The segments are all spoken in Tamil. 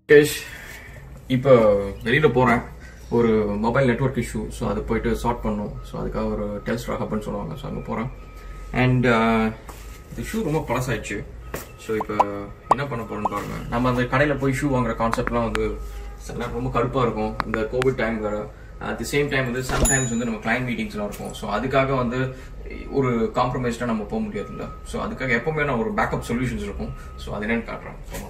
கேஷ் இப்போ வெளியில் போகிறேன் ஒரு மொபைல் நெட்ஒர்க் இஷ்யூ ஸோ அது போயிட்டு சார்ட் பண்ணும் ஸோ அதுக்காக ஒரு டெல்ஸ்ட்ரா ஹப்னு சொல்லுவாங்க ஸோ அங்கே போகிறேன் அண்ட் இந்த ஷூ ரொம்ப பழசாயிடுச்சு ஸோ இப்போ என்ன பண்ண போகிறோம்னு பாருங்க நம்ம அந்த கடையில் போய் ஷூ வாங்குற கான்செப்ட்லாம் வந்து சில நேரம் ரொம்ப கடுப்பாக இருக்கும் இந்த கோவிட் டைம் வேறு அட் தி சேம் டைம் வந்து சம்டைம்ஸ் வந்து நம்ம கிளைண்ட் மீட்டிங்ஸ்லாம் இருக்கும் ஸோ அதுக்காக வந்து ஒரு காம்ப்ரமைஸ்டாக நம்ம போக முடியாதுல்ல ஸோ அதுக்காக எப்பவுமே நான் ஒரு பேக்கப் சொல்யூஷன்ஸ் இருக்கும் ஸோ அது என்னன்னு காட்டுறேன் ஸோ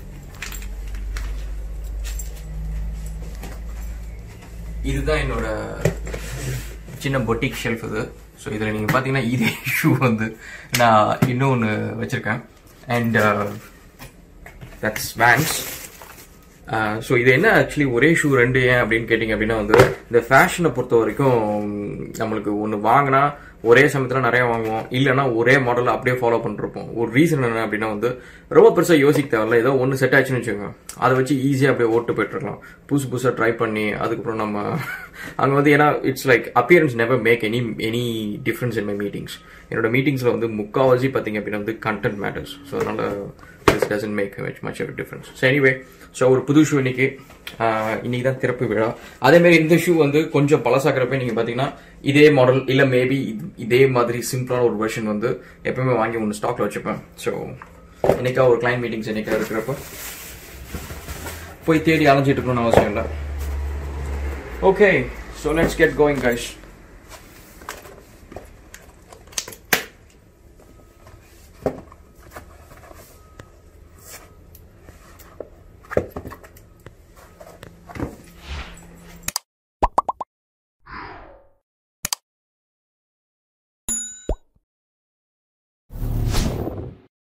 இதுதான் என்னோட சின்ன பொட்டிக் ஷெல்ஃப் இது ஸோ இதில் நீங்கள் பார்த்தீங்கன்னா இதே ஷூ வந்து நான் இன்னொன்று வச்சுருக்கேன் அண்ட் தட்ஸ் வேன்ஸ் ஸோ இது என்ன ஆக்சுவலி ஒரே ஷூ ரெண்டு ஏன் அப்படின்னு கேட்டிங்க அப்படின்னா வந்து இந்த ஃபேஷனை பொறுத்த வரைக்கும் நம்மளுக்கு ஒன்று வாங்கினா ஒரே சமயத்தில் நிறைய வாங்குவோம் இல்லைன்னா ஒரே மாடலை அப்படியே ஃபாலோ பண்ணிருப்போம் ஒரு ரீசன் என்ன அப்படின்னா வந்து ரொம்ப பெருசாக யோசிக்க தேவையில்ல ஏதோ ஒன்று செட் ஆச்சுன்னு வச்சுக்கோங்க அதை வச்சு ஈஸியாக அப்படியே ஓட்டு போயிட்டுருக்கலாம் புதுசு புதுசாக ட்ரை பண்ணி அதுக்கப்புறம் நம்ம அங்கே வந்து ஏன்னா it's like appearance never make any any difference in my meetings என்னோட மீட்டிங்ஸில் வந்து முக்கால்வாசி பார்த்தீங்க அப்படின்னா வந்து கண்டென்ட் மேட்டர்ஸ் ஸோ அதனால this doesn't make much much of difference so anyway so ஒரு புது ஷூ இன்னைக்கு இன்னைக்கு தான் திறப்பு விழா அதே மாதிரி இந்த ஷூ வந்து கொஞ்சம் பழசாக்கிறப்ப நீங்கள் பார்த்தீங்கன்னா இதே மாடல் இல்லை மேபி இதே மாதிரி சிம்பிளான ஒரு வெர்ஷன் வந்து எப்பவுமே வாங்கி ஒன்று ஸ்டாக்ல வச்சுப்பேன் ஸோ என்னைக்கா ஒரு கிளைண்ட் மீட்டிங்ஸ் என்னைக்கா இருக்கிறப்ப போய் தேடி அலைஞ்சிட்டு இருக்கணும்னு அவசியம் இல்லை okay so let's get going guys